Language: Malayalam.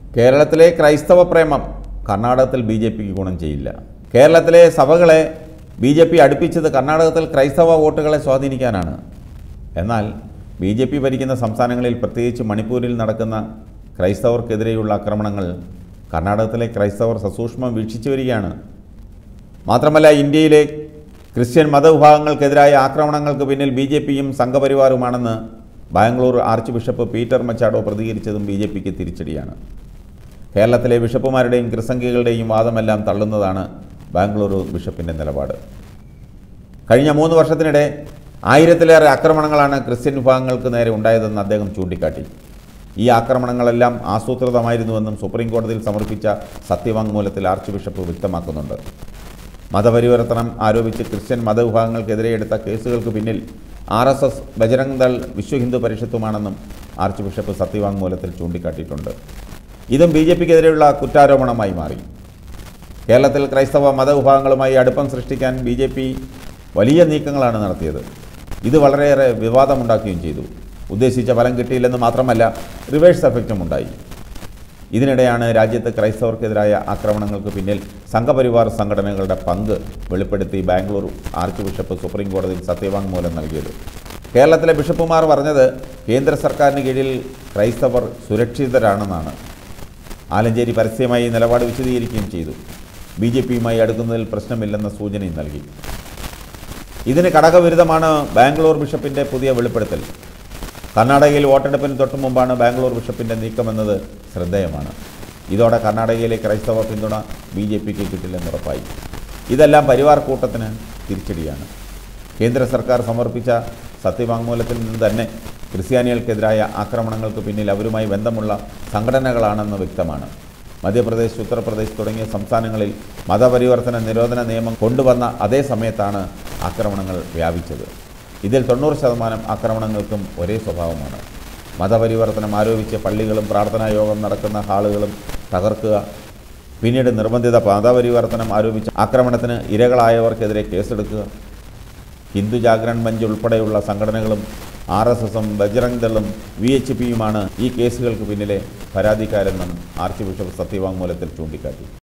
കേരളത്തിലെ ക്രൈസ്തവ പ്രേമം കർണാടകത്തിൽ ബി ജെ പിക്ക് ഗുണം ചെയ്യില്ല കേരളത്തിലെ സഭകളെ ബി ജെ പി അടുപ്പിച്ചത് കർണാടകത്തിൽ ക്രൈസ്തവ വോട്ടുകളെ സ്വാധീനിക്കാനാണ് എന്നാൽ ബി ജെ പി ഭരിക്കുന്ന സംസ്ഥാനങ്ങളിൽ പ്രത്യേകിച്ച് മണിപ്പൂരിൽ നടക്കുന്ന ക്രൈസ്തവർക്കെതിരെയുള്ള ആക്രമണങ്ങൾ കർണാടകത്തിലെ ക്രൈസ്തവർ സസൂക്ഷ്മം വീക്ഷിച്ചു വരികയാണ് മാത്രമല്ല ഇന്ത്യയിലെ ക്രിസ്ത്യൻ മതവിഭാഗങ്ങൾക്കെതിരായ ആക്രമണങ്ങൾക്ക് പിന്നിൽ ബി ജെ പിയും സംഘപരിവാറുമാണെന്ന് Bangalore archbishop Peter Machado പ്രതികരിച്ചതും ബി ജെ പിക്ക് തിരിച്ചടിയാണ് കേരളത്തിലെ ബിഷപ്പുമാരുടെയും ക്രിസംഖികളുടെയും വാദമെല്ലാം തള്ളുന്നതാണ് ബാംഗ്ലൂർ ബിഷപ്പിൻ്റെ നിലപാട് കഴിഞ്ഞ മൂന്ന് വർഷത്തിനിടെ ആയിരത്തിലേറെ ആക്രമണങ്ങളാണ് ക്രിസ്ത്യൻ വിഭാഗങ്ങൾക്ക് നേരെ ഉണ്ടായതെന്ന് അദ്ദേഹം ചൂണ്ടിക്കാട്ടി ഈ ആക്രമണങ്ങളെല്ലാം ആസൂത്രിതമായിരുന്നുവെന്നും സുപ്രീം കോടതിയിൽ സമർപ്പിച്ച സത്യവാങ്മൂലത്തിൽ ആർച്ച് ബിഷപ്പ് വ്യക്തമാക്കുന്നുണ്ട് മതപരിവർത്തനം ആരോപിച്ച് ക്രിസ്ത്യൻ മതവിഭാഗങ്ങൾക്കെതിരെ എടുത്ത കേസുകൾക്ക് പിന്നിൽ R S S Bajrang Dal Vishwa Hindu പരിഷത്തുമാണെന്നും ആർച്ച് ബിഷപ്പ് സത്യവാങ്മൂലത്തിൽ ചൂണ്ടിക്കാട്ടിയിട്ടുണ്ട് ഇതും ബി ജെ പിക്കെതിരെയുള്ള കുറ്റാരോപണമായി മാറി കേരളത്തിൽ ക്രൈസ്തവ മതവിഭാഗങ്ങളുമായി അടുപ്പം സൃഷ്ടിക്കാൻ ബി ജെ പി വലിയ നീക്കങ്ങളാണ് നടത്തിയത് ഇത് വളരെയേറെ വിവാദമുണ്ടാക്കുകയും ചെയ്തു ഉദ്ദേശിച്ച ഫലം കിട്ടിയില്ലെന്ന് മാത്രമല്ല റിവേഴ്സ് എഫക്റ്റും ഉണ്ടായി ഇതിനിടെയാണ് രാജ്യത്ത് ക്രൈസ്തവർക്കെതിരായ ആക്രമണങ്ങൾക്ക് പിന്നിൽ സംഘപരിവാർ സംഘടനകളുടെ പങ്ക് വെളിപ്പെടുത്തി ബാംഗ്ലൂർ ആർച്ച് ബിഷപ്പ് സുപ്രീം കോടതിയിൽ സത്യവാങ്മൂലം നൽകിയത് കേരളത്തിലെ ബിഷപ്പുമാർ പറഞ്ഞത് കേന്ദ്ര സർക്കാരിന് കീഴിൽ ക്രൈസ്തവർ സുരക്ഷിതരാണെന്നാണ് ആലഞ്ചേരി പരസ്യമായി ഈ നിലപാട് വിശദീകരിക്കുകയും ചെയ്തു ബി ജെ പിയുമായി അടുക്കുന്നതിൽ പ്രശ്നമില്ലെന്ന സൂചനയും നൽകി ഇതിന് ഘടകവിരുദ്ധമാണ് ബാംഗ്ലൂർ ബിഷപ്പിൻ്റെ പുതിയ വെളിപ്പെടുത്തൽ കർണാടകയിൽ വോട്ടെടുപ്പിന് തൊട്ടു മുമ്പാണ് ബാംഗ്ലൂർ ബിഷപ്പിൻ്റെ നീക്കമെന്നത് ശ്രദ്ധേയമാണ് ഇതോടെ കർണാടകയിലെ ക്രൈസ്തവ പിന്തുണ ബി ജെ പിക്ക് കിട്ടില്ലെന്നുറപ്പായി ഇതെല്ലാം പരിവാർ കൂട്ടത്തിന് തിരിച്ചടിയാണ് കേന്ദ്ര സർക്കാർ സമർപ്പിച്ച സത്യവാങ്മൂലത്തിൽ നിന്ന് തന്നെ ക്രിസ്ത്യാനികൾക്കെതിരായ ആക്രമണങ്ങൾക്ക് പിന്നിൽ അവരുമായി ബന്ധമുള്ള സംഘടനകളാണെന്ന് വ്യക്തമാണ് മധ്യപ്രദേശ് ഉത്തർപ്രദേശ് തുടങ്ങിയ സംസ്ഥാനങ്ങളിൽ മതപരിവർത്തന നിരോധന നിയമം കൊണ്ടുവന്ന അതേ സമയത്താണ് ആക്രമണങ്ങൾ വ്യാപിച്ചത് ഇതിൽ തൊണ്ണൂറ് ശതമാനം ആക്രമണങ്ങൾക്കും ഒരേ സ്വഭാവമാണ് മതപരിവർത്തനം ആരോപിച്ച് പള്ളികളും പ്രാർത്ഥനാ യോഗം നടക്കുന്ന ഹാളുകളും തകർക്കുക പിന്നീട് നിർബന്ധിത മതപരിവർത്തനം ആരോപിച്ച് ആക്രമണത്തിന് ഇരകളായവർക്കെതിരെ കേസെടുക്കുക ഹിന്ദു ജാഗരൺ മഞ്ച് ഉൾപ്പെടെയുള്ള സംഘടനകളും ആർ എസ് എസും ബജ്രംഗ് ദളും വി എച്ച് പിയുമാണ് ഈ കേസുകൾക്ക് പിന്നിലെ പരാതിക്കാരെന്നും ആർച്ച് ബിഷപ്പ് സത്യവാങ്മൂലത്തിൽ ചൂണ്ടിക്കാട്ടി